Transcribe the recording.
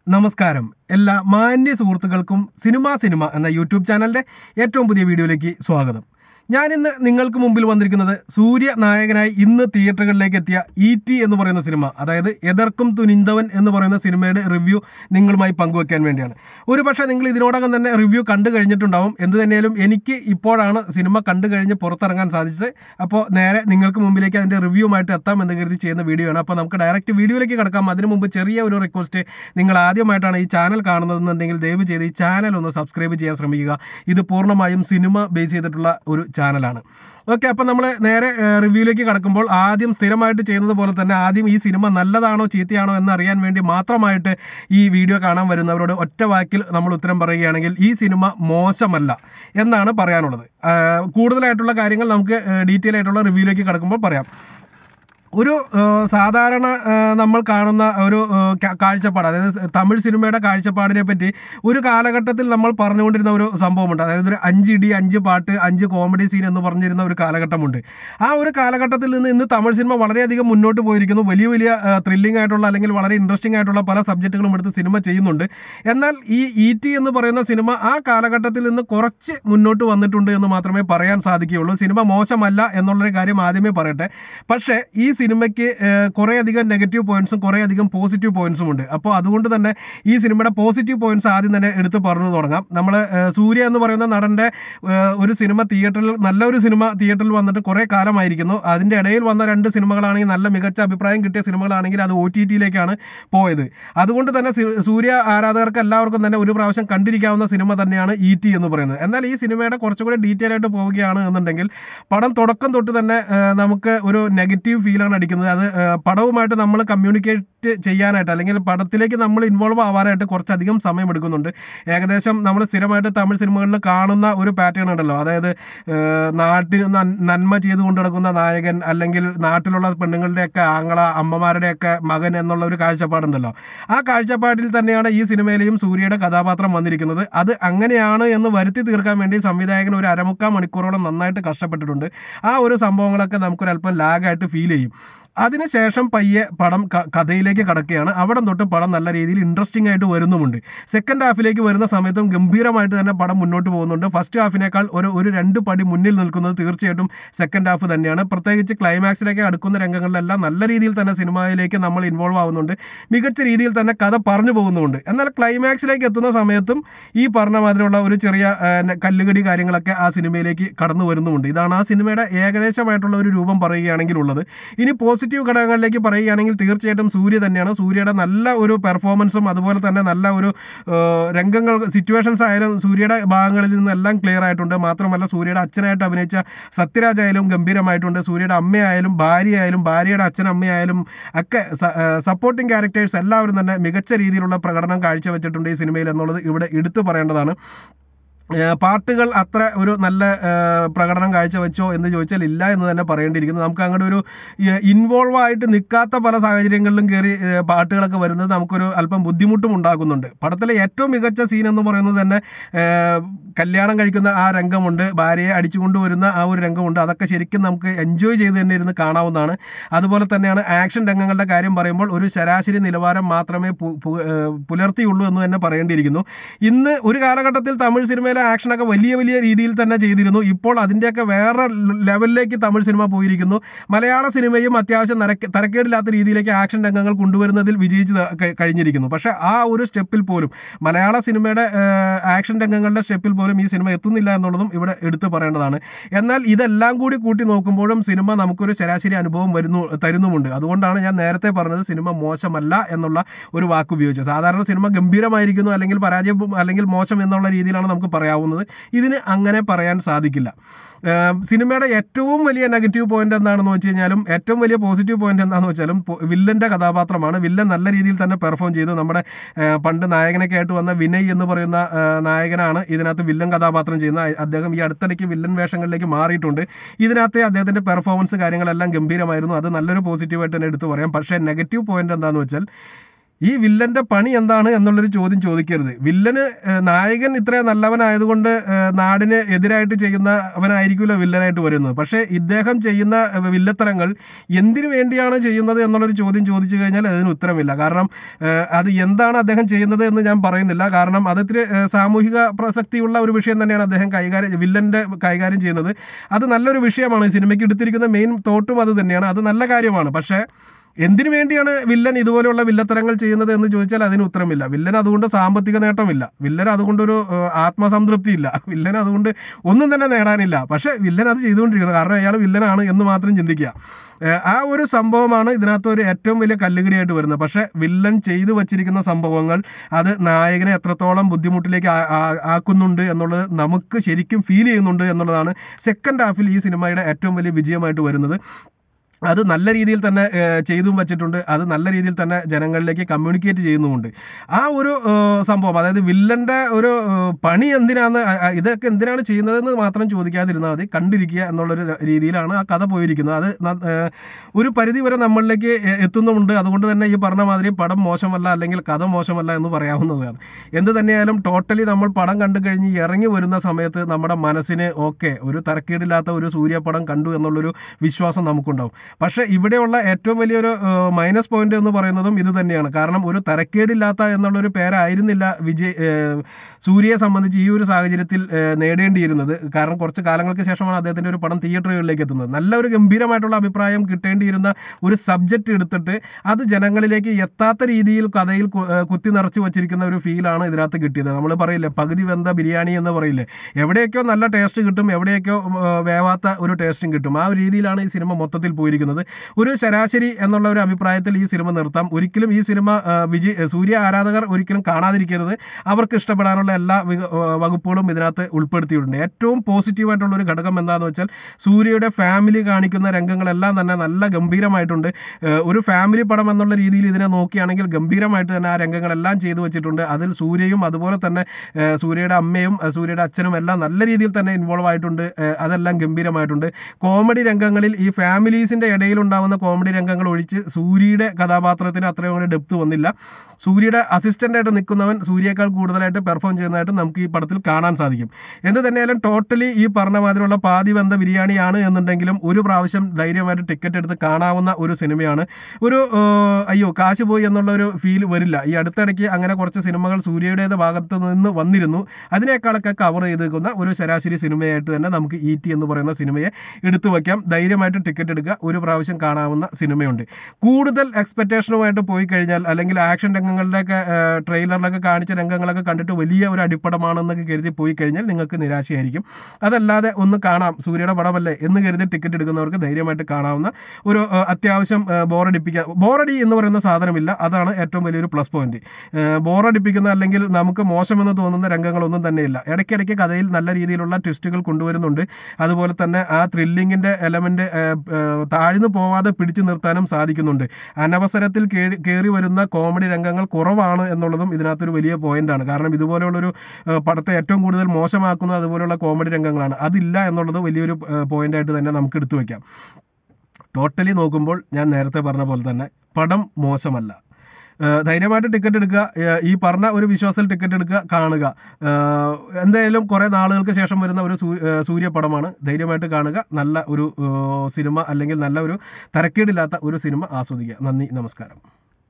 നമസ്കാരം എല്ലാ മാന്യ സുഹൃത്തുക്കൾക്കും സിനിമ സിനിമ എന്ന യൂട്യൂബ് ചാനലിന്റെ ഏറ്റവും പുതിയ വീഡിയോയിലേക്ക് സ്വാഗതം ഞാൻ ഇന്ന് നിങ്ങൾക്ക് മുമ്പിൽ വന്നിരിക്കുന്നത് സൂര്യ നായകനായി ഇന്ന് തിയേറ്ററുകളിലേക്ക് എത്തിയ ഇ ടി എന്ന് പറയുന്ന സിനിമ അതായത് എതർക്കും തുനിന്തവൻ എന്ന് പറയുന്ന സിനിമയുടെ റിവ്യൂ നിങ്ങളുമായി പങ്കുവെക്കാൻ വേണ്ടിയാണ് ഒരു പക്ഷേ നിങ്ങൾ ഇതിനോടകം തന്നെ റിവ്യൂ കണ്ടു കഴിഞ്ഞിട്ടുണ്ടാവും എന്ത് തന്നെയാലും എനിക്ക് ഇപ്പോഴാണ് സിനിമ കണ്ടു കഴിഞ്ഞ് പുറത്തിറങ്ങാൻ സാധിച്ചത് അപ്പോൾ നേരെ നിങ്ങൾക്ക് മുമ്പിലേക്ക് അതിന്റെ റിവ്യൂമായിട്ട് എത്താം എന്ന് കരുതി ചെയ്യുന്ന വീഡിയോ ആണ് അപ്പോൾ നമുക്ക് ഡയറക്റ്റ് വീഡിയോയിലേക്ക് കിടക്കാം അതിനു മുമ്പ് ചെറിയ ഒരു റിക്വസ്റ്റ് നിങ്ങൾ ആദ്യമായിട്ടാണ് ഈ ചാനൽ കാണുന്നതെന്നുണ്ടെങ്കിൽ ദയവ് ചെയ്ത് ഈ ചാനൽ ഒന്ന് സബ്സ്ക്രൈബ് ചെയ്യാൻ ശ്രമിക്കുക ഇത് പൂർണ്ണമായും സിനിമ ബേസ് ചെയ്തിട്ടുള്ള ഒരു ചാനലാണ് ഓക്കെ അപ്പം നമ്മൾ നേരെ റിവ്യൂയിലേക്ക് കടക്കുമ്പോൾ ആദ്യം സ്ഥിരമായിട്ട് ചെയ്യുന്നത് പോലെ തന്നെ ആദ്യം ഈ സിനിമ നല്ലതാണോ ചീത്തയാണോ എന്ന് അറിയാൻ വേണ്ടി മാത്രമായിട്ട് ഈ വീഡിയോ കാണാൻ വരുന്നവരോട് ഒറ്റ വാക്കിൽ നമ്മൾ ഉത്തരം പറയുകയാണെങ്കിൽ ഈ സിനിമ മോശമല്ല എന്നാണ് പറയാനുള്ളത് ആ, കൂടുതലായിട്ടുള്ള കാര്യങ്ങൾ നമുക്ക് ഡീറ്റെയിൽ ആയിട്ടുള്ള റിവ്യൂയിലേക്ക് കടക്കുമ്പോൾ പറയാം ഒരു ആ, സാധാരണ ആ, നമ്മൾ കാണുന്ന ഒരു ആ, കാ- കാഴ്ചപ്പാട് അതായത് തമിഴ് സിനിമയുടെ കാഴ്ചപ്പാടിനെ പറ്റി ഒരു കാലഘട്ടത്തിൽ നമ്മൾ പറഞ്ഞുകൊണ്ടിരുന്ന ഒരു സംഭവമുണ്ട് അതായത് ഒരു അഞ്ച് ഇടി അഞ്ച് പാട്ട് അഞ്ച് കോമഡി സീൻ എന്ന് പറഞ്ഞിരുന്ന ഒരു കാലഘട്ടമുണ്ട് ആ ഒരു കാലഘട്ടത്തിൽ നിന്ന് ഇന്ന് തമിഴ് സിനിമ വളരെയധികം മുന്നോട്ട് പോയിരിക്കുന്നു വലിയ വലിയ ത്രില്ലിംഗ് ആയിട്ടുള്ള അല്ലെങ്കിൽ വളരെ ഇൻട്രസ്റ്റിംഗ് ആയിട്ടുള്ള പല സബ്ജക്റ്റുകളും എടുത്ത് സിനിമ ചെയ്യുന്നുണ്ട് എന്നാൽ ഈ ഇ ടി എന്ന് പറയുന്ന സിനിമ ആ കാലഘട്ടത്തിൽ നിന്ന് കുറച്ച് മുന്നോട്ട് വന്നിട്ടുണ്ട് എന്ന് മാത്രമേ പറയാൻ സാധിക്കുകയുള്ളൂ സിനിമ മോശമല്ല എന്നുള്ളൊരു കാര്യം ആദ്യമേ പറയട്ടെ പക്ഷേ ഈ സിനിമയ്ക്ക് ഏഹ്, കുറേയധികം നെഗറ്റീവ് പോയിന്റ്സും കുറേയധികം പോസിറ്റീവ് പോയിന്റ്സും ഉണ്ട് അപ്പോൾ അതുകൊണ്ട് തന്നെ ഈ സിനിമയുടെ പോസിറ്റീവ് പോയിന്റ്സ് ആദ്യം തന്നെ എടുത്ത് പറഞ്ഞു തുടങ്ങാം നമ്മൾ സൂര്യ എന്ന് പറയുന്ന നടന്റെ ഏഹ്, ഒരു സിനിമ തിയേറ്ററിൽ നല്ലൊരു സിനിമ തിയേറ്ററിൽ വന്നിട്ട് കുറേ കാലമായിരിക്കുന്നു അതിന്റെ ഇടയിൽ വന്ന രണ്ട് സിനിമകളാണെങ്കിൽ നല്ല മികച്ച അഭിപ്രായം കിട്ടിയ സിനിമകളാണെങ്കിൽ അത് ഒ ടി ടിയിലേക്കാണ് പോയത് അതുകൊണ്ട് തന്നെ സി- സൂര്യ ആരാധകർക്ക് എല്ലാവർക്കും തന്നെ ഒരു പ്രാവശ്യം കണ്ടിരിക്കാവുന്ന സിനിമ തന്നെയാണ് ഇ ടി എന്ന് പറയുന്നത് എന്നാൽ ഈ സിനിമയുടെ കുറച്ചുകൂടി ഡീറ്റെയിൽ ആയിട്ട് പോവുകയാണ് എന്നുണ്ടെങ്കിൽ പടം തുടക്കം തൊട്ട് തന്നെ ആ, നമുക്ക് ഒരു നെഗറ്റീവ് ഫീലാണ് അടിക്കുന്നത് അത് ആ, പടവുമായിട്ട് നമ്മൾ കമ്മ്യൂണിക്കേറ്റ് ചെയ്യാനായിട്ട് അല്ലെങ്കിൽ പടത്തിലേക്ക് നമ്മൾ ഇൻവോൾവ് ആവാനായിട്ട് കുറച്ചധികം സമയം എടുക്കുന്നുണ്ട് ഏകദേശം നമ്മൾ സ്ഥിരമായിട്ട് തമിഴ് സിനിമകളിൽ കാണുന്ന ഒരു പാറ്റേൺ ഉണ്ടല്ലോ അതായത് ആ, നാട്ടിന് നൻ- നന്മ ചെയ്തുകൊണ്ട് നടക്കുന്ന നായകൻ അല്ലെങ്കിൽ നാട്ടിലുള്ള പെണ്ണുങ്ങളുടെയൊക്കെ ആങ്ങള അമ്മമാരുടെയൊക്കെ മകൻ എന്നുള്ള ഒരു കാഴ്ചപ്പാടുണ്ടല്ലോ ആ കാഴ്ചപ്പാടിൽ തന്നെയാണ് ഈ സിനിമയിലെയും സൂര്യയുടെ കഥാപാത്രം വന്നിരിക്കുന്നത് അത് അങ്ങനെയാണ് എന്ന് വരുത്തി തീർക്കാൻ വേണ്ടി സംവിധായകൻ ഒരു അരമുക്കാൽ മണിക്കൂറോളം നന്നായിട്ട് കഷ്ടപ്പെട്ടിട്ടുണ്ട് ആ ഒരു സംഭവങ്ങളൊക്കെ നമുക്കൊരല്പം ലാഗായിട്ട് ഫീൽ ചെയ്യും അതിനുശേഷം പയ്യെ പടം ക- കഥയിലേക്ക് കടക്കുകയാണ് അവിടെ തൊട്ട് പടം നല്ല രീതിയിൽ ഇൻട്രസ്റ്റിംഗ് ആയിട്ട് വരുന്നുമുണ്ട് സെക്കൻഡ് ഹാഫിലേക്ക് വരുന്ന സമയത്തും ഗംഭീരമായിട്ട് തന്നെ പടം മുന്നോട്ട് പോകുന്നുണ്ട് ഫസ്റ്റ് ഹാഫിനേക്കാൾ ഒരു ഒരു രണ്ട് പടി മുന്നിൽ നിൽക്കുന്നത് തീർച്ചയായിട്ടും സെക്കൻഡ് ഹാഫ് തന്നെയാണ് പ്രത്യേകിച്ച് ക്ലൈമാക്സിലേക്ക് അടുക്കുന്ന രംഗങ്ങളിലെല്ലാം നല്ല രീതിയിൽ തന്നെ സിനിമയിലേക്ക് നമ്മൾ ഇൻവോൾവ് ആവുന്നുണ്ട് മികച്ച രീതിയിൽ തന്നെ കഥ പറഞ്ഞു പോകുന്നുമുണ്ട് എന്നാൽ ക്ലൈമാക്സിലേക്ക് എത്തുന്ന സമയത്തും ഈ പറഞ്ഞ മാതിരിയുള്ള ഒരു ചെറിയ ആ, ന- കല്ലുകടി കാര്യങ്ങളൊക്കെ ആ സിനിമയിലേക്ക് കടന്നു വരുന്നുമുണ്ട് ഇതാണ് ആ സിനിമയുടെ ഏകദേശമായിട്ടുള്ള ഒരു രൂപം പറയുകയാണെങ്കിൽ ഉള്ളത് ഇനി പോസിറ്റീവ് ഘടകങ്ങളിലേക്ക് പറയുകയാണെങ്കിൽ തീർച്ചയായിട്ടും സൂര്യ തന്നെയാണ് സൂര്യയുടെ നല്ല ഒരു പെർഫോമൻസും അതുപോലെ തന്നെ നല്ല ഒരു ആ, രംഗങ്ങൾ സിറ്റുവേഷൻസ് ആയാലും സൂര്യയുടെ ഭാഗങ്ങളിൽ നിന്നെല്ലാം ക്ലിയർ ആയിട്ടുണ്ട് മാത്രമല്ല സൂര്യയുടെ അച്ഛനായിട്ട് അഭിനയിച്ച സത്യരാജ് ആയാലും ഗംഭീരമായിട്ടുണ്ട് സൂര്യയുടെ അമ്മയായാലും ഭാര്യയായാലും ഭാര്യയുടെ അച്ഛൻ അമ്മയായാലും ഒക്കെ സപ്പോർട്ടിംഗ് ക്യാരക്ടേഴ്സ് എല്ലാവരും തന്നെ മികച്ച രീതിയിലുള്ള പ്രകടനം കാഴ്ചവെച്ചിട്ടുണ്ട് ഈ സിനിമയിൽ എന്നുള്ളത് ഇവിടെ എടുത്തു പറയേണ്ടതാണ് ഏഹ് പാട്ടുകൾ അത്ര ഒരു നല്ല ഏഹ് പ്രകടനം കാഴ്ചവെച്ചോ എന്ന് ചോദിച്ചാൽ ഇല്ല എന്ന് തന്നെ പറയേണ്ടിയിരിക്കുന്നു നമുക്ക് അങ്ങോട്ട് ഒരു ഇൻവോൾവ് ആയിട്ട് നിൽക്കാത്ത പല സാഹചര്യങ്ങളിലും കയറി ഏഹ് പാട്ടുകളൊക്കെ വരുന്നത് നമുക്കൊരു അല്പം ബുദ്ധിമുട്ടും ഉണ്ടാക്കുന്നുണ്ട് പടത്തിലെ ഏറ്റവും മികച്ച സീൻ എന്ന് പറയുന്നത് തന്നെ ഏഹ് കല്യാണം കഴിക്കുന്ന ആ രംഗമുണ്ട് ഭാര്യയെ അടിച്ചുകൊണ്ട് വരുന്ന ആ ഒരു രംഗമുണ്ട് അതൊക്കെ ശരിക്കും നമുക്ക് എൻജോയ് ചെയ്ത് തന്നെ ഇരുന്ന് കാണാവുന്നതാണ് അതുപോലെ തന്നെയാണ് ആക്ഷൻ രംഗങ്ങളുടെ കാര്യം പറയുമ്പോൾ ഒരു ശരാശരി നിലവാരം മാത്രമേ പു- പു- ഏഹ് പുലർത്തിയുള്ളൂ എന്ന് തന്നെ പറയേണ്ടിയിരിക്കുന്നു ഇന്ന് ഒരു കാലഘട്ടത്തിൽ തമിഴ് സിനിമയിലെ ആക്ഷനൊക്കെ വലിയ വലിയ രീതിയിൽ തന്നെ ചെയ്തിരുന്നു ഇപ്പോൾ അതിൻ്റെയൊക്കെ വേറെ ലെവലിലേക്ക് തമിഴ് സിനിമ പോയിരിക്കുന്നു മലയാള സിനിമയും അത്യാവശ്യം നരക്ക് തരക്കേടില്ലാത്ത രീതിയിലേക്ക് ആക്ഷൻ രംഗങ്ങൾ കൊണ്ടുവരുന്നതിൽ വിജയിച്ച് ത- കഴി- കഴിഞ്ഞിരിക്കുന്നു പക്ഷേ ആ ഒരു സ്റ്റെപ്പിൽ പോലും മലയാള സിനിമയുടെ ഏഹ്, ആക്ഷൻ രംഗങ്ങളുടെ സ്റ്റെപ്പിൽ പോലും ഈ സിനിമ എത്തുന്നില്ല എന്നുള്ളതും ഇവിടെ എടുത്തു പറയേണ്ടതാണ് എന്നാൽ ഇതെല്ലാം കൂടി കൂട്ടി നോക്കുമ്പോഴും സിനിമ നമുക്കൊരു ശരാശരി അനുഭവം വരുന്നു തരുന്നുമുണ്ട് അതുകൊണ്ടാണ് ഞാൻ നേരത്തെ പറഞ്ഞത് സിനിമ മോശമല്ല എന്നുള്ള ഒരു വാക്ക് ഉപയോഗിച്ചത് സാധാരണ സിനിമ ഗംഭീരമായിരിക്കുന്നു അല്ലെങ്കിൽ പരാജയം അല്ലെങ്കിൽ മോശം എന്നുള്ള രീതിയിലാണ് നമുക്ക് പറയാവുന്നത് ഇതിന് അങ്ങനെ പറയാൻ സാധിക്കില്ല ഏഹ് സിനിമയുടെ ഏറ്റവും വലിയ നെഗറ്റീവ് പോയിന്റ് എന്താണെന്ന് വെച്ച് കഴിഞ്ഞാലും ഏറ്റവും വലിയ പോസിറ്റീവ് പോയിന്റ് എന്താണെന്ന് വെച്ചാലും പൊ- വില്ലന്റെ കഥാപാത്രമാണ് വില്ലൻ നല്ല രീതിയിൽ തന്നെ പെർഫോം ചെയ്തു നമ്മുടെ ഏഹ് പണ്ട് നായകനൊക്കെ ആയിട്ട് വന്ന വിനയ് എന്ന് പറയുന്ന ഏഹ് നായകനാണ് ഇതിനകത്ത് വില്ലൻ കഥാപാത്രം ചെയ്യുന്ന അദ്ദേഹം ഈ അടുത്തിടയ്ക്ക് വില്ലൻ വേഷങ്ങളിലേക്ക് മാറിയിട്ടുണ്ട് ഇതിനകത്തെ അദ്ദേഹത്തിന്റെ പെർഫോമൻസ് കാര്യങ്ങളെല്ലാം ഗംഭീരമായിരുന്നു അത് നല്ലൊരു പോസിറ്റീവായിട്ട് തന്നെ എടുത്തു പറയാം പക്ഷേ നെഗറ്റീവ് പോയിന്റ് എന്താണെന്ന് വെച്ചാൽ ഈ വില്ലന്റെ പണി എന്താണ് എന്നുള്ളൊരു ചോദ്യം ചോദിക്കരുത് വില്ലന് ഏഹ്, നായകൻ ഇത്ര നല്ലവനായതുകൊണ്ട് ഏഹ്, നാടിന് എതിരായിട്ട് ചെയ്യുന്ന അവനായിരിക്കുമല്ലോ വില്ലനായിട്ട് വരുന്നത് പക്ഷേ ഇദ്ദേഹം ചെയ്യുന്ന ഏഹ്, വില്ലത്തരങ്ങൾ എന്തിനു വേണ്ടിയാണ് ചെയ്യുന്നത് എന്നുള്ളൊരു ചോദ്യം ചോദിച്ചു കഴിഞ്ഞാൽ അതിന് ഉത്തരമില്ല കാരണം ഏഹ്, അത് എന്താണ് അദ്ദേഹം ചെയ്യുന്നത് എന്ന് ഞാൻ പറയുന്നില്ല കാരണം അത് ഇത്തിരി ഏഹ്, സാമൂഹിക പ്രസക്തിയുള്ള ഒരു വിഷയം തന്നെയാണ് അദ്ദേഹം കൈകാര്യം വില്ലന്റെ കൈകാര്യം ചെയ്യുന്നത് അത് നല്ലൊരു വിഷയമാണ് ഈ സിനിമയ്ക്ക് എടുത്തിരിക്കുന്ന മെയിൻ തോട്ടും അത് തന്നെയാണ് അത് നല്ല കാര്യമാണ് പക്ഷേ എന്തിനു വേണ്ടിയാണ് വില്ലൻ ഇതുപോലെയുള്ള വില്ലത്തരങ്ങൾ ചെയ്യുന്നത് എന്ന് ചോദിച്ചാൽ അതിന് ഉത്തരമില്ല വില്ലൻ അതുകൊണ്ട് സാമ്പത്തിക നേട്ടമില്ല വില്ലൻ അതുകൊണ്ടൊരു ഏഹ്, ആത്മസംതൃപ്തി ഇല്ല വില്ലൻ അതുകൊണ്ട് ഒന്നും തന്നെ നേടാനില്ല പക്ഷെ വില്ലൻ അത് ചെയ്തുകൊണ്ടിരിക്കുന്നത് കാരണം അയാൾ വില്ലനാണ് എന്ന് മാത്രം ചിന്തിക്കുക ഏഹ്, ആ ഒരു സംഭവമാണ് ഇതിനകത്ത് ഒരു ഏറ്റവും വലിയ കല്ലുകടിയായിട്ട് വരുന്നത് പക്ഷെ വില്ലൻ ചെയ്തു വച്ചിരിക്കുന്ന സംഭവങ്ങൾ അത് നായകനെ എത്രത്തോളം ബുദ്ധിമുട്ടിലേക്ക് ആ- ആ- ആക്കുന്നുണ്ട് എന്നുള്ളത് നമുക്ക് ശരിക്കും ഫീൽ ചെയ്യുന്നുണ്ട് എന്നുള്ളതാണ് സെക്കൻഡ് ഹാഫിൽ ഈ സിനിമയുടെ ഏറ്റവും വലിയ വിജയമായിട്ട് വരുന്നത് അത് നല്ല രീതിയിൽ തന്നെ ഏഹ്, ചെയ്തും വെച്ചിട്ടുണ്ട് അത് നല്ല രീതിയിൽ തന്നെ ജനങ്ങളിലേക്ക് കമ്മ്യൂണിക്കേറ്റ് ചെയ്യുന്നുമുണ്ട് ആ ഒരു ഏഹ്, സംഭവം അതായത് വില്ലന്റെ ഒരു ഏഹ്, പണി എന്തിനാന്ന് അ- അ- ഇതൊക്കെ എന്തിനാണ് ചെയ്യുന്നതെന്ന് മാത്രം ചോദിക്കാതിരുന്നാൽ മതി കണ്ടിരിക്കുക എന്നുള്ളൊരു രീതിയിലാണ് ആ കഥ പോയിരിക്കുന്നത് അത് ന- ഏഹ്, ഒരു പരിധി വരെ നമ്മളിലേക്ക് എ- എത്തുന്നുമുണ്ട് അതുകൊണ്ട് തന്നെ ഈ പറഞ്ഞ മാതിരി പടം മോശമല്ല അല്ലെങ്കിൽ കഥ മോശമല്ല എന്ന് പറയാവുന്നതാണ് എന്ത് തന്നെയായാലും ടോട്ടലി നമ്മൾ പടം കണ്ടു കഴിഞ്ഞ് ഇറങ്ങി വരുന്ന സമയത്ത് നമ്മുടെ മനസ്സിന് ഓക്കെ ഒരു തരക്കേടില്ലാത്ത ഒരു സൂര്യപടം കണ്ടു എന്നുള്ളൊരു വിശ്വാസം നമുക്കുണ്ടാവും പക്ഷേ ഇവിടെയുള്ള ഏറ്റവും വലിയൊരു മൈനസ് പോയിന്റ് എന്ന് പറയുന്നതും ഇത് തന്നെയാണ് കാരണം ഒരു തരക്കേടില്ലാത്ത എന്നുള്ളൊരു പേരായിരുന്നില്ല വിജയ് ഏഹ്, സൂര്യയെ സംബന്ധിച്ച് ഈ ഒരു സാഹചര്യത്തിൽ ഏഹ്, നേടേണ്ടിയിരുന്നത് കാരണം കുറച്ച് കാലങ്ങൾക്ക് ശേഷമാണ് അദ്ദേഹത്തിന്റെ ഒരു പടം തിയേറ്ററുകളിലേക്ക് എത്തുന്നത് നല്ല ഒരു ഗംഭീരമായിട്ടുള്ള അഭിപ്രായം കിട്ടേണ്ടിയിരുന്ന ഒരു സബ്ജക്റ്റ് എടുത്തിട്ട് അത് ജനങ്ങളിലേക്ക് എത്താത്ത രീതിയിൽ കഥയിൽ കു- ഏഹ്, കുത്തി നിറച്ച് വെച്ചിരിക്കുന്ന ഒരു ഫീലാണ് ഇതിനകത്ത് കിട്ടിയത് നമ്മൾ പറയില്ലേ പകുതി വെന്ത ബിരിയാണി എന്ന് പറയില്ലേ എവിടെയൊക്കെയോ നല്ല ടേസ്റ്റ് കിട്ടും എവിടെയൊക്കെയോ ഉം, ഏഹ്, വേവാത്ത ഒരു ടേസ്റ്റും കിട്ടും ആ ഒരു രീതിയിലാണ് ഈ സിനിമ മൊത്തത്തിൽ പോയിരിക്കുന്നത് ഒരു ശരാശരി എന്നുള്ള ഒരു അഭിപ്രായത്തിൽ ഈ സിനിമ നിർത്താം ഒരിക്കലും ഈ സിനിമ ആ, വിജയ് സൂര്യ ആരാധകർ ഒരിക്കലും കാണാതിരിക്കരുത് അവർക്ക് ഇഷ്ടപ്പെടാനുള്ള എല്ലാ വിക- ആ, വകുപ്പുകളും ഇതിനകത്ത് ഉൾപ്പെടുത്തിയിട്ടുണ്ട് ഏറ്റവും പോസിറ്റീവായിട്ടുള്ള ഒരു ഘടകം എന്താണെന്ന് വെച്ചാൽ സൂര്യയുടെ ഫാമിലി കാണിക്കുന്ന രംഗങ്ങളെല്ലാം തന്നെ നല്ല ഗംഭീരമായിട്ടുണ്ട് ഏഹ് ഒരു ഫാമിലി പടം എന്നുള്ള രീതിയിൽ ഇതിനെ നോക്കുകയാണെങ്കിൽ ഗംഭീരമായിട്ട് തന്നെ ആ രംഗങ്ങളെല്ലാം ചെയ്തു വെച്ചിട്ടുണ്ട് അതിൽ സൂര്യയും അതുപോലെ തന്നെ ഏഹ് സൂര്യയുടെ അമ്മയും ഏഹ് സൂര്യയുടെ അച്ഛനും എല്ലാം നല്ല രീതിയിൽ തന്നെ ഇൻവോൾവ് ആയിട്ടുണ്ട് ഏഹ് അതെല്ലാം ഗംഭീരമായിട്ടുണ്ട് കോമഡി രംഗങ്ങളിൽ ഈ ഫാമിലീസിന്റെ ഇടയിൽ ഉണ്ടാവുന്ന കോമഡി രംഗങ്ങൾ ഒഴിച്ച് സൂര്യയുടെ കഥാപാത്രത്തിന് അത്രയും കൂടി ഡെപ്ത് വന്നില്ല സൂര്യയുടെ അസിസ്റ്റന്റ് ആയിട്ട് നിൽക്കുന്നവൻ സൂര്യയേക്കാൾ കൂടുതലായിട്ട് പെർഫോം ചെയ്യുന്നതായിട്ട് നമുക്ക് ഈ പടത്തിൽ കാണാൻ സാധിക്കും എന്ത് തന്നെയായാലും ടോട്ടലി ഈ പറഞ്ഞ മാതിരിയുള്ള പാതി ബന്ധ ബിരിയാണിയാണ് എന്നുണ്ടെങ്കിലും ഒരു പ്രാവശ്യം ധൈര്യമായിട്ട് ടിക്കറ്റ് എടുത്ത് കാണാവുന്ന ഒരു സിനിമയാണ് ഒരു ഏഹ്, അയ്യോ കാശ് പോയി എന്നുള്ള ഒരു ഫീൽ വരില്ല ഈ അടുത്തിടയ്ക്ക് അങ്ങനെ കുറച്ച് സിനിമകൾ സൂര്യയുടെ ഭാഗത്ത് നിന്ന് വന്നിരുന്നു അതിനേക്കാളൊക്കെ കവർ ചെയ്തേക്കുന്ന ഒരു ശരാശരി സിനിമയായിട്ട് തന്നെ നമുക്ക് ഇ ടി എന്ന് പറയുന്ന സിനിമയെ എടുത്തു വയ്ക്കാം ധൈര്യമായിട്ട് ടിക്കറ്റ് എടുക്കുക ഒരു പ്രാവശ്യം കാണാവുന്ന സിനിമയുണ്ട് കൂടുതൽ എക്സ്പെക്ടേഷനുമായിട്ട് പോയി കഴിഞ്ഞാൽ അല്ലെങ്കിൽ ആക്ഷൻ രംഗങ്ങളുടെയൊക്കെ ട്രെയിലറിലൊക്കെ കാണിച്ച രംഗങ്ങളൊക്കെ കണ്ടിട്ട് വലിയ ഒരു അടിപ്പടമാണെന്നൊക്കെ കരുതി പോയി കഴിഞ്ഞാൽ നിങ്ങൾക്ക് നിരാശയായിരിക്കും അതല്ലാതെ ഒന്ന് കാണാം സൂര്യയുടെ പടമല്ലേ എന്ന് കരുതി ടിക്കറ്റ് എടുക്കുന്നവർക്ക് ധൈര്യമായിട്ട് കാണാവുന്ന ഒരു ഏഹ്, അത്യാവശ്യം ബോറടിപ്പിക്കുക ബോറടി എന്ന് പറയുന്ന സാധനമില്ല അതാണ് ഏറ്റവും വലിയൊരു പ്ലസ് പോയിന്റ് ബോറടിപ്പിക്കുന്ന അല്ലെങ്കിൽ നമുക്ക് മോശമെന്ന് തോന്നുന്ന രംഗങ്ങളൊന്നും തന്നെയില്ല ഇടയ്ക്കിടയ്ക്ക് കഥയിൽ നല്ല രീതിയിലുള്ള ട്വിസ്റ്റുകൾ കൊണ്ടുവരുന്നുണ്ട് അതുപോലെ തന്നെ ആ ത്രില്ലിങ്ങിന്റെ എലമെന്റ് താഴ്ന്നു പോവാതെ പിടിച്ചു നിർത്താനും സാധിക്കുന്നുണ്ട് അനവസരത്തിൽ കേറി- കേറി വരുന്ന കോമഡി രംഗങ്ങൾ കുറവാണ് എന്നുള്ളതും ഇതിനകത്തൊരു വലിയ പോയിന്റാണ് കാരണം ഇതുപോലെയുള്ളൊരു ഏഹ്, പടത്തെ ഏറ്റവും കൂടുതൽ മോശമാക്കുന്നത് അതുപോലെയുള്ള കോമഡി രംഗങ്ങളാണ് അതില്ല എന്നുള്ളത് വലിയൊരു പോയിന്റായിട്ട് തന്നെ നമുക്ക് എടുത്തു വെക്കാം ടോട്ടലി നോക്കുമ്പോൾ ഞാൻ നേരത്തെ പറഞ്ഞ പോലെ തന്നെ പടം മോശമല്ല ഏഹ് ധൈര്യമായിട്ട് ടിക്കറ്റ് എടുക്കുക ഏഹ് ഈ പറഞ്ഞ ഒരു വിശ്വാസത്തിൽ ടിക്കറ്റ് എടുക്കുക കാണുക ഏഹ് എന്തായാലും കുറേ നാളുകൾക്ക് ശേഷം വരുന്ന ഒരു സൂ- ഏഹ് സൂര്യപടമാണ് ധൈര്യമായിട്ട് കാണുക നല്ല ഒരു ഏഹ് സിനിമ അല്ലെങ്കിൽ നല്ല ഒരു തരക്കേടില്ലാത്ത ഒരു സിനിമ ആസ്വദിക്കുക നന്ദി നമസ്കാരം